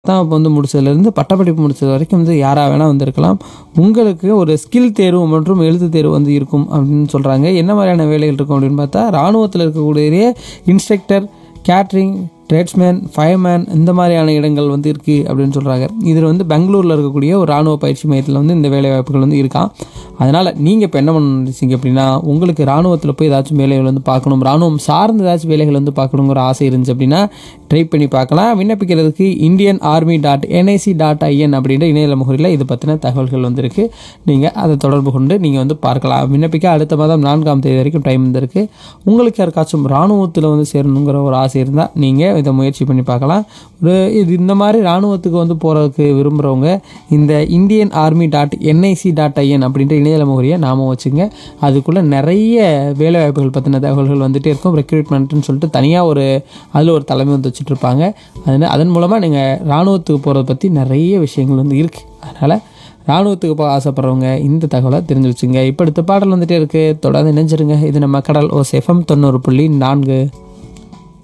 பத்தாம் வகுப்பு வந்து முடிச்சதுலேருந்து பட்டப்படிப்பு முடிச்சது வரைக்கும் வந்து யாராக வேணால் வந்திருக்கலாம் உங்களுக்கு ஒரு ஸ்கில் தேர்வு மற்றும் எழுத்து தேர்வு வந்து இருக்கும் அப்படின்னு சொல்கிறாங்க என்ன மாதிரியான வேலைகள் இருக்கும் அப்படின்னு பார்த்தா இராணுவத்தில் இருக்கக்கூடிய இன்ஸ்ட்ரக்டர் கேட்ரிங் ட்ரேட்ஸ்மேன் ஃபயர்மேன் இந்த மாதிரியான இடங்கள் வந்து இருக்குது அப்படின்னு சொல்கிறாங்க இதில் வந்து பெங்களூரில் இருக்கக்கூடிய ஒரு ராணுவ பயிற்சி மையத்தில் வந்து இந்த வேலை வாய்ப்புகள் வந்து இருக்கான் அதனால் நீங்கள் இப்போ என்ன பண்ணுறீங்க அப்படின்னா உங்களுக்கு ராணுவத்தில் போய் ஏதாச்சும் வேலைகள் வந்து பார்க்கணும் ராணுவம் சார்ந்த ஏதாச்சும் வேலைகள் வந்து பார்க்கணுங்கிற ஆசை இருந்துச்சு அப்படின்னா ட்ரை பண்ணி பார்க்கலாம் விண்ணப்பிக்கிறதுக்கு Indian army dot NIC dot IN அப்படின்ற இணையதள முகரில் இது பற்றின தகவல்கள் வந்திருக்கு நீங்கள் அதை தொடர்பு கொண்டு நீங்கள் வந்து பார்க்கலாம் விண்ணப்பிக்க அடுத்த மாதம் நான்காம் தேதி வரைக்கும் டைம் வந்திருக்கு உங்களுக்கு யாருக்காச்சும் இராணுவத்தில் வந்து சேரணுங்கிற ஒரு ஆசை இருந்தால் நீங்கள் இதை முயற்சி பண்ணி பார்க்கலாம் ஒரு இது இந்த மாதிரி இராணுவத்துக்கு வந்து போகிறதுக்கு விரும்புகிறவங்க இந்த Indian army dot NIC dot IN அப்படின்ற இணையதள முகரியை நாம வச்சுங்க அதுக்குள்ளே நிறைய வேலைவாய்ப்புகள் பற்றின தகவல்கள் வந்துகிட்டே இருக்கும் ரெக்ரூட்மெண்ட்னு சொல்லிட்டு தனியாக ஒரு அதில் ஒரு தலைமை வந்து வச்சுட்டு இருப்பாங்க அதனால் அதன் மூலமாக நீங்கள் இராணுவத்துக்கு போகிறத பற்றி நிறைய விஷயங்கள் வந்து இருக்குது அதனால் இராணுவத்துக்கு போக ஆசைப்படுறவங்க இந்த தகவலை தெரிஞ்சு வச்சுங்க இப்போ அடுத்த பாடல் வந்துட்டே இருக்குது தொடர்ந்து இணைஞ்சிருங்க இது நம்ம கடல் ஓ எஃப்எம் தொண்ணூறு புள்ளி நான்கு